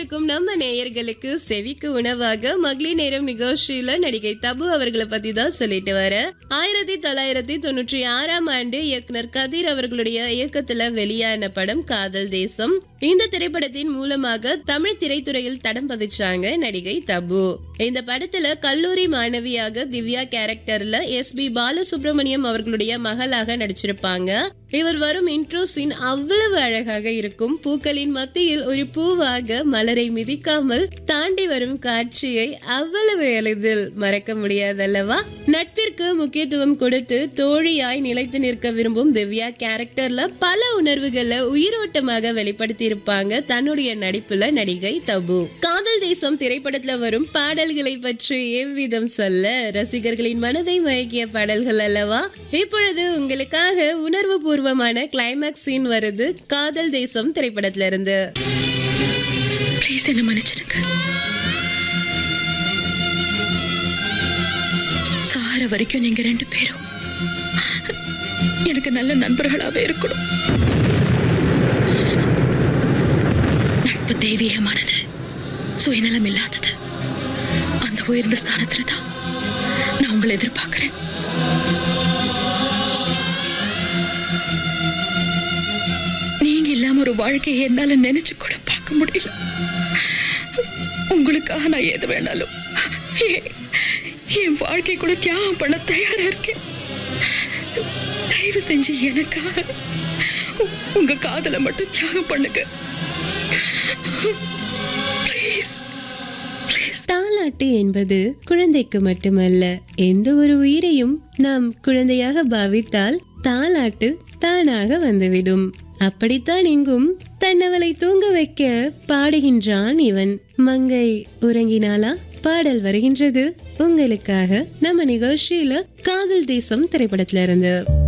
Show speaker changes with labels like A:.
A: இருக்கும் நம்ம நேயர்களுக்கு செவிக்கு உணவாக மகளிர் நேரம் நிகழ்ச்சியில நடிகை தபு அவர்களை பத்தி தான் சொல்லிட்டு வர ஆயிரத்தி தொள்ளாயிரத்தி தொண்ணூற்றி ஆறாம் ஆண்டு இயக்குனர் கதிர் அவர்களுடைய இயக்கத்துல வெளியான படம் காதல் தேசம் இந்த திரைப்படத்தின் மூலமாக தமிழ் திரைத்துறையில் தடம் பதிச்சாங்க நடிகை தபு இந்த படத்துல கல்லூரி மாணவியாக திவ்யா கேரக்டர்ல எஸ் பி பாலசுப்ரமணியம் அவர்களுடைய மகளாக நடிச்சிருப்பாங்க இவர் வரும் இன்ட்ரோ சீன் அவ்வளவு அழகாக இருக்கும் பூக்களின் மத்தியில் ஒரு பூவாக மலரை மிதிக்காமல் தாண்டி வரும் காட்சியை அவ்வளவு எளிதில் மறக்க முடியாதல்லவா நட்பிற்கு முக்கியத்துவம் கொடுத்து தோழியாய் நிலைத்து நிற்க விரும்பும் திவ்யா கேரக்டர்ல பல உணர்வுகளை உயிரோட்டமாக வெளிப்படுத்தி இருப்பாங்க தன்னுடைய நடிப்புல நடிகை தபு காதல் தேசம் திரைப்படத்துல வரும் பாடல்களை பற்றி எவ்விதம் சொல்ல ரசிகர்களின் மனதை மயக்கிய பாடல்கள் அல்லவா இப்பொழுது உங்களுக்காக உணர்வு பூர்வமான கிளைமேக்ஸ் சீன் வருது காதல் தேசம் திரைப்படத்துல இருந்து
B: ப்ளீஸ் என்ன மன்னிச்சிருங்க சார வரைக்கும் நீங்க ரெண்டு பேரும் எனக்கு நல்ல நண்பர்களாவே இருக்கணும் நட்பு தெய்வீகமானது சுயநலம் இல்லாதது அந்த உயர்ந்த ஸ்தானத்துல தான் நான் உங்களை எதிர்பார்க்கிறேன் நீங்க இல்லாம ஒரு வாழ்க்கையை என்னால நினைச்சு கூட பார்க்க முடியல உங்களுக்காக நான் எது வேணாலும் என்- என் வாழ்க்கை கூட தியாகம் பண்ண தயாரா இருக்கேன் தயவு செஞ்சு எனக்காக உ- உங்க காதலை மட்டும் தியாகம் பண்ணுங்க ப்ளீஸ் ப்ளீஸ்
A: தாலாட்டு என்பது குழந்தைக்கு மட்டுமல்ல எந்த ஒரு உயிரையும் நாம் குழந்தையாக பாவித்தால் தாலாட்டு தானாக வந்துவிடும் அப்படித்தான் இங்கும் தன்னவளை தூங்க வைக்க பாடுகின்றான் இவன் மங்கை உறங்கினாளா பாடல் வருகின்றது உங்களுக்காக நம்ம நிகழ்ச்சியில காதல் தேசம் திரைப்படத்துல இருந்து